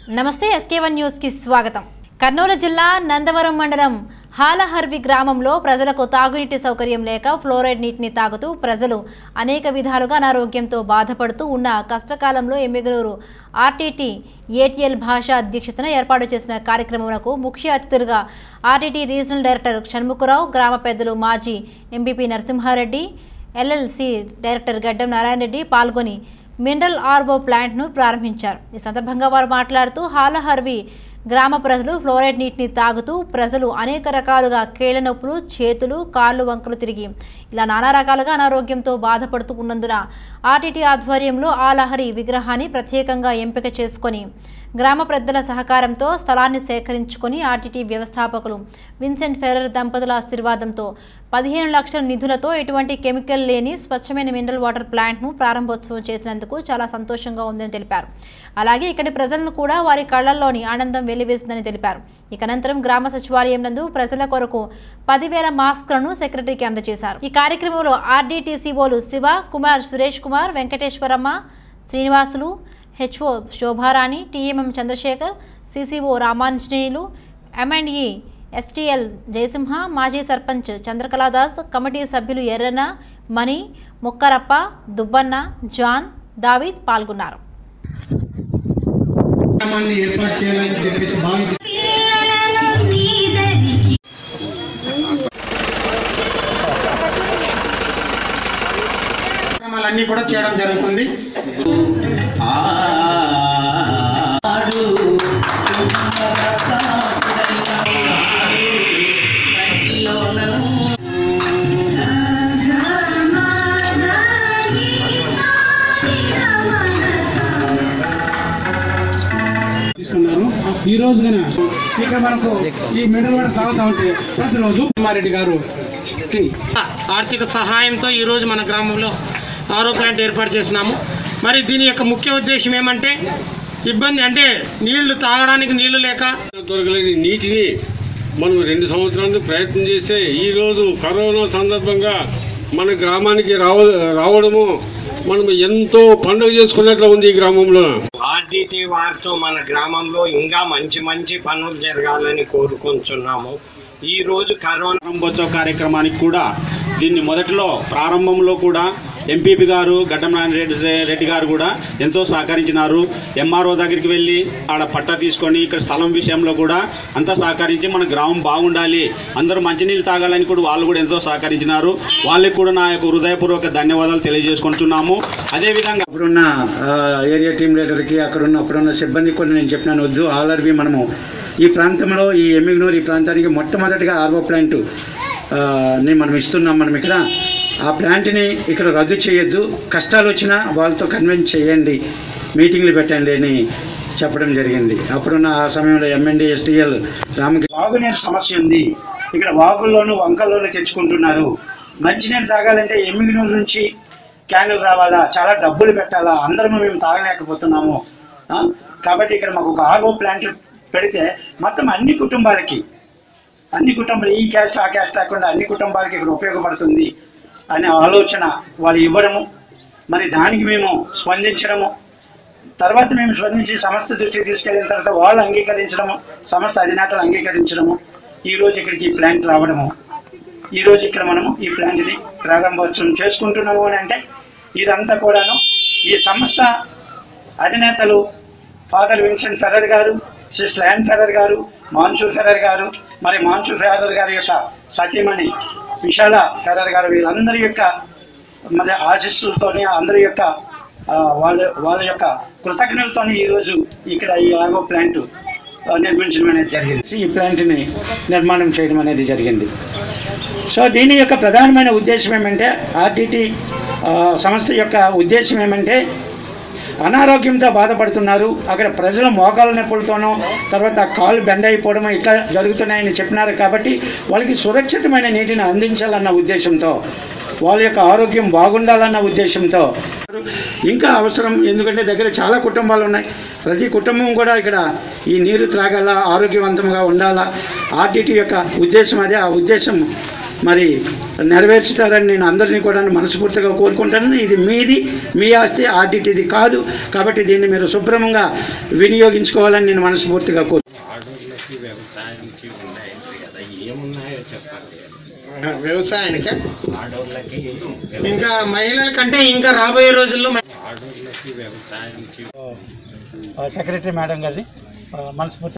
నమస్తే SK one news కి స్వాగతం కర్నూలు జిల్లా నందవరం మండలం హాలహర్వి గ్రామంలో ప్రజలకు తాగునీటి సౌకర్యం లేక ఫ్లోరైడ్ నీటిని తాగుతూ ప్రజలు అనేక విధాలుగా అనారోగ్యంతో బాధపడుతూ ఉన్న కష్టకాలంలో ఎమ్మిగనూరు ఆర్టీటీ ఏటీఎల్ భాష అధ్యక్షతన ఏర్పాటు చేసిన కార్యక్రమంలో ముఖ్య అతిథులుగా ఆర్టీటీ రీజనల్ డైరెక్టర్ షణ్ముఖరావు గ్రామ పెద్దలు మాజీ ఎంపీపీ నరసింహారెడ్డి ఎల్ఎల్సి డైరెక్టర్ గడ్డం నారాయణ రెడ్డి పాల్గొని మినరల్ ఆర్వో ప్లాంట్ను ప్రారంభించారు ఈ సందర్భంగా వారు మాట్లాడుతూ హాలహర్వి గ్రామ ప్రజలు ఫ్లోరైడ్ నీటిని తాగుతూ ప్రజలు అనేక రకాలుగా కీళ్ల నొప్పులు చేతులు కాళ్ళు వంకలు తిరిగి ఇలా నానా రకాలుగా అనారోగ్యంతో బాధపడుతూ ఉన్నందున ఆర్టీటీ ఆధ్వర్యంలో ఆ లహరి విగ్రహాన్ని ప్రత్యేకంగా ఎంపిక చేసుకొని గ్రామ పెద్దల సహకారంతో స్థలాన్ని సేకరించుకొని ఆర్టీటీ వ్యవస్థాపకులు విన్సెంట్ ఫెరర్ దంపతుల ఆశీర్వాదంతో పదిహేను లక్షల నిధులతో ఎటువంటి కెమికల్ లేని స్వచ్ఛమైన మినరల్ వాటర్ ప్లాంట్ను ప్రారంభోత్సవం చేసినందుకు చాలా సంతోషంగా ఉందని తెలిపారు అలాగే ఇక్కడి ప్రజలను కూడా వారి కళ్లల్లోని ఆనందం వెల్లివేసిందని తెలిపారు ఇక అనంతరం గ్రామ సచివాలయం నందు ప్రజల కొరకు పదివేల మాస్క్లను సెక్రటరీకి అందజేశారు ఈ కార్యక్రమంలో ఆర్డీటీసీఓలు Shiva Kumar Suresh Kumar Venkateswaramma Srinivasulu HO Shobharani TMM Chandrasekhar CCO Ramanjaneyulu M and E STL Jayasimha మాజీ సర్పంచ్ చంద్రకళాదాస్ కమిటీ సభ్యులు ఎర్రన్న మణి ముక్కరప్ప దుబ్బన్న జాన్ దావీద్ పాల్గొన్నారు కార్యక్రమాన్ని ఏర్పాటు చేయాలని చెప్పేసి భావించి కార్యక్రమాలన్నీ కూడా చేయడం జరుగుతుంది ఇస్తున్నారు ఈ రోజు గన ఇక్కడ మనకు ఈ మిడల్ వాటర్ తాగుతా ఉంటే ప్రతిరోజు కుమారెడ్డి గారు కి ఆర్థిక సహాయంతో ఈ రోజు మన గ్రామంలో ఆరో ప్లాంట్ ఏర్పాటు చేసినాము మరి దీని యొక్క ముఖ్య ఉద్దేశం ఏమంటే ఇబ్బంది అంటే నీళ్లు తాగడానికి నీళ్లు లేక దొరకలేని నీటిని మనం రెండు సంవత్సరాలు ప్రయత్నం చేస్తే ఈ రోజు కరోనా సందర్భంగా మన గ్రామానికి రావ రావడము మనం ఎంతో పండుగ చేసుకున్నట్లు ఉంది ఈ గ్రామంలో ఆర్డిటి వారితో మన గ్రామంలో ఇంకా మంచి మంచి పనులు జరగాలని కోరుకుంటున్నాము ఈ రోజు కరోనా ప్రారంభోత్సవ కార్యక్రమానికి కూడా దీన్ని మొదటిలో ప్రారంభంలో కూడా ఎంపీపీ గారు గడ్డం నారాయణ రెడ్డి రెడ్డి గారు కూడా ఎంతో సహకరించినారు ఎంఆర్ఓ దగ్గరికి వెళ్ళి ఆడ పట్టా తీసుకొని ఇక్కడ స్థలం విషయంలో కూడా అంతా సహకరించి మన గ్రామం బాగుండాలి అందరూ మంచినీళ్ళు తాగాలని కూడా వాళ్ళు కూడా ఎంతో సహకరించినారు వాళ్ళకి కూడా నా యొక్క హృదయపూర్వక ధన్యవాదాలు తెలియజేసుకుంటున్నాము అదేవిధంగా అప్పుడున్న ఆ, ఏరియా టీం లీడర్కి అక్కడున్న అప్పుడున్న సిబ్బందికి కూడా నేను చెప్పినాను వద్దు ఆల్ఆర్బి మనము ఈ ప్రాంతంలో ఈ ఎమ్మిగ్నూరు ఈ ప్రాంతానికి మొట్టమొదటిగా ఆర్వో ప్లాంట్ ఆ, ని మనం ఇస్తున్నాం మనం ఇక్కడ ఆ ప్లాంట్ని ఇక్కడ రద్దు చేయొద్దు కష్టాలు వచ్చినా వాళ్ళతో కన్విన్స్ చేయండి మీటింగ్లు పెట్టండి అని చెప్పడం జరిగింది అప్పుడున్న ఆ సమయంలో ఎంఎన్డి ఎస్టీఎల్ రామకి వాగునీరు సమస్య ఉంది ఇక్కడ వాగుల్లోనూ వంకల్లోనూ తెచ్చుకుంటున్నారు మంచినీరు తాగాలంటే ఎమ్మిగ్నూరు నుంచి క్యాన్లు రావాలా చాలా డబ్బులు పెట్టాలా అందరం మేము తాగలేకపోతున్నాము ఆ? కాబట్టి ఇక్కడ మాకు ఒక ఆర్ఓ ప్లాంట్ పెడితే మొత్తం అన్ని కుటుంబాలకి అన్ని కుటుంబాలు ఈ క్యాస్ట్ ఆ క్యాస్ట్ కాకుండా అన్ని కుటుంబాలకి ఇక్కడ ఉపయోగపడుతుంది అనే ఆలోచన వాళ్ళు ఇవ్వడము మరి దానికి మేము స్పందించడము తర్వాత మేము స్పందించి సంస్థ దృష్టికి తీసుకెళ్ళిన తర్వాత వాళ్ళు అంగీకరించడము సంస్థ అధినేతలు అంగీకరించడము ఈ రోజు ఇక్కడికి ఈ ప్లాంట్ రావడము ఈ రోజు ఇక్కడ మనము ఈ ప్లాంట్ ని ప్రారంభోత్సవం చేసుకుంటున్నాము అని అంటే ఇదంతా కూడాను ఈ సంస్థ అధినేతలు ఫాదర్ విన్సెంట్ ఫెరర్ గారు సిస్టర్ ల్యాన్ ఫెరర్ గారు మాన్సూర్ ఫెరర్ గారు మరి మాన్సూర్ ఫెరర్ గారి యొక్క సతీమణి విశాల ఫెరర్ గారు వీళ్ళందరి యొక్క మరి ఆశీస్సులతోని అందరి యొక్క ఆ, వాళ్ళ వాళ్ళ యొక్క కృతజ్ఞతలతోని ఈరోజు ఇక్కడ ఈ ఆగో ప్లాంట్ ఆ, నిర్మించడం అనేది జరిగింది ఈ ప్లాంట్ని నిర్మాణం చేయడం అనేది జరిగింది సో దీని యొక్క ప్రధానమైన ఉద్దేశం ఏమంటే ఆర్టీటీ ఆ, సంస్థ యొక్క ఉద్దేశం ఏమంటే అనారోగ్యంతో బాధపడుతున్నారు అక్కడ ప్రజలు మోకాల నొప్పులతోనూ తర్వాత కాలు బెండ్ అయిపోవడం ఇట్లా జరుగుతున్నాయని చెప్పినారు కాబట్టి వాళ్ళకి సురక్షితమైన నీటిని అందించాలన్న ఉద్దేశంతో వాళ్ళ యొక్క ఆరోగ్యం బాగుండాలన్న ఉద్దేశంతో ఇంకా అవసరం ఎందుకంటే దగ్గర చాలా కుటుంబాలు ఉన్నాయి ప్రతి కుటుంబం కూడా ఇక్కడ ఈ నీరు త్రాగాల ఆరోగ్యవంతంగా ఉండాలా ఆర్టీటీ యొక్క ఉద్దేశం అదే ఆ ఉద్దేశం మరి నెరవేర్చుతారని నేను అందరినీ కూడా మనస్ఫూర్తిగా కోరుకుంటాను ఇది మీది మీ ఆస్తి ఆర్టీటీది కాదు కాబట్టి దీన్ని మీరు శుభ్రంగా వినియోగించుకోవాలని నేను మనస్ఫూర్తిగా కోరు ఆడోళ్ళకి వ్యవసాయానికి ఉన్నాయంటే కదా ఏమున్నాయో చెప్పండి వ్యవసాయానికి ఆడోళ్ళకి ఇంకా మహిళల కంటే ఇంకా రాబోయే రోజుల్లో ఆడోళ్ళకి వ్యవసాయానికి సెక్రటరీ మేడం గారిని మనస్ఫూర్తి